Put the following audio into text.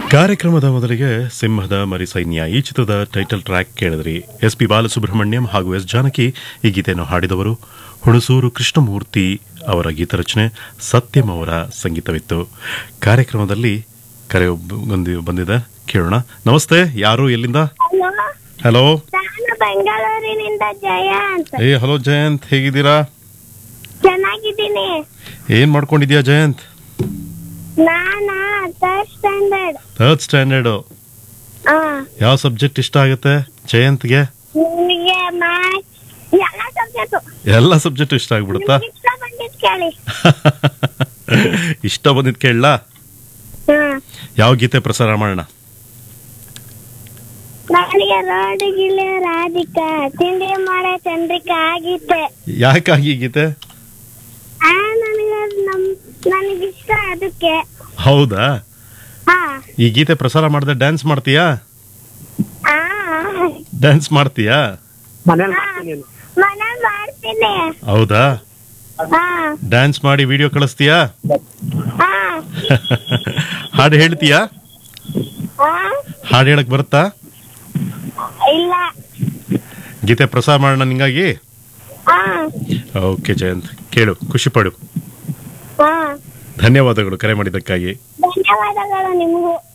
ಕಾರ್ಯಕ್ರಮದ ಮೊದಲಿಗೆ ಸಿಂಹದ ಮರಿ ಸೈನ್ಯ ಈ ಚಿತ್ರದ ಟೈಟಲ್ ಟ್ರ್ಯಾಕ್ ಕೇಳಿದ್ರಿ ಎಸ್ ಪಿ ಬಾಲಸುಬ್ರಹ್ಮಣ್ಯಂ ಹಾಗೂ ಎಸ್ ಜಾನಕಿ ಈ ಗೀತೆಯನ್ನು ಹಾಡಿದವರು ಹುಣಸೂರು ಕೃಷ್ಣಮೂರ್ತಿ ಅವರ ಗೀತರಚನೆ ಸತ್ಯಂ ಅವರ ಸಂಗೀತವಿತ್ತು ಕಾರ್ಯಕ್ರಮದಲ್ಲಿ ಕರೆ ಒಬ್ಬ- ಬಂದಿ- ಬಂದಿದೆ ಕೇಳೋಣ ನಮಸ್ತೆ ಯಾರು ಎಲ್ಲಿಂದ ಹಲೋ ಹಲೋ ನಾನು ಬೆಂಗಳೂರಿನಿಂದ ಜಯ ಅಂತ ಏ ಹಲೋ ಜಯಂತ್ ಹೇಗಿದ್ದೀರಾ ಚೆನ್ನಾಗಿದ್ದೀನಿ ಏನ್ ಮಾಡ್ಕೊಂಡಿದ್ಯಾ ಜಯಂತ್ ನಾನ ಥರ್ಡ್ ಸ್ಟ್ಯಾಂಡರ್ಡ್ ಥರ್ಡ್ ಸ್ಟ್ಯಾಂಡರ್ಡ್ ಹಾ ಯಾವ ಸಬ್ಜೆಕ್ಟ್ ಇಷ್ಟ ಆಗುತ್ತೆ ಜಯಂತ್ಗೆ ನಿಮಗೆ ಮ್ಯಾಥ್ಸ್ ಎಲ್ಲ ಸಬ್ಜೆಕ್ಟು ಎಲ್ಲ ಸಬ್ಜೆಕ್ಟ್ ಇಷ್ಟ ಆಗ್ಬಿಡುತ್ತಾ ಇಷ್ಟ ಬಂದಿದ್ ಕೇಳಿ ಇಷ್ಟ ಬಂದಿದ್ ಕೇಳಲಾ ಹ್ಮ್ ಯಾವ ಗೀತೆ ಪ್ರಸಾರ ಮಾಡೋಣ ನನಗೆ ರೋಡ್ ಗಿಳೆ ರಾಧಿಕಾ ತಿಂಡಿ ಮಾಡ ಚಂದ್ರಿಕಾ ಆಗಿತ್ತೆ ಯಾಕಾಗಿ ಈ ಗೀತೆ ಆ ನನಗೆ ನಮ್ ನನಗಿಷ್ಟ ಅದಕ್ಕೆ ಹೌದಾ ಹಾ ಈ ಗೀತೆ ಪ್ರಸಾರ ಮಾಡಿದ್ರೆ ಡ್ಯಾನ್ಸ್ ಮಾಡ್ತೀಯಾ ಆ ಡ್ಯಾನ್ಸ್ ಮಾಡ್ತೀಯಾ ಮನೇಲಿ ಮಾಡ್ತೀನಿ ನಾನು. ಮನೇಲಿ ಮಾಡ್ತೀನಿ ಹೌದಾ ಹಾ ಡ್ಯಾನ್ಸ್ ಮಾಡಿ ವಿಡಿಯೋ ಕಳಿಸ್ತೀಯಾ ಹಾ ಹಾಡು ಹೇಳ್ತೀಯಾ ಹಾ ಹಾಡು ಹೇಳಕ್ ಬರುತ್ತಾ ಇಲ್ಲ ಗೀತೆ ಪ್ರಸಾರ ಮಾಡೋಣ ನಿಂಗಾಗಿ ಹಾ ಓಕೆ ಜಯಂತ್ ಕೇಳು ಖುಷಿ ಪಡು ಹಾ ಧನ್ಯವಾದಗಳು ಕರೆ ಮಾಡಿದ್ದಕ್ಕಾಗಿ ಧನ್ಯವಾದಗಳು ನಿಮಗೂ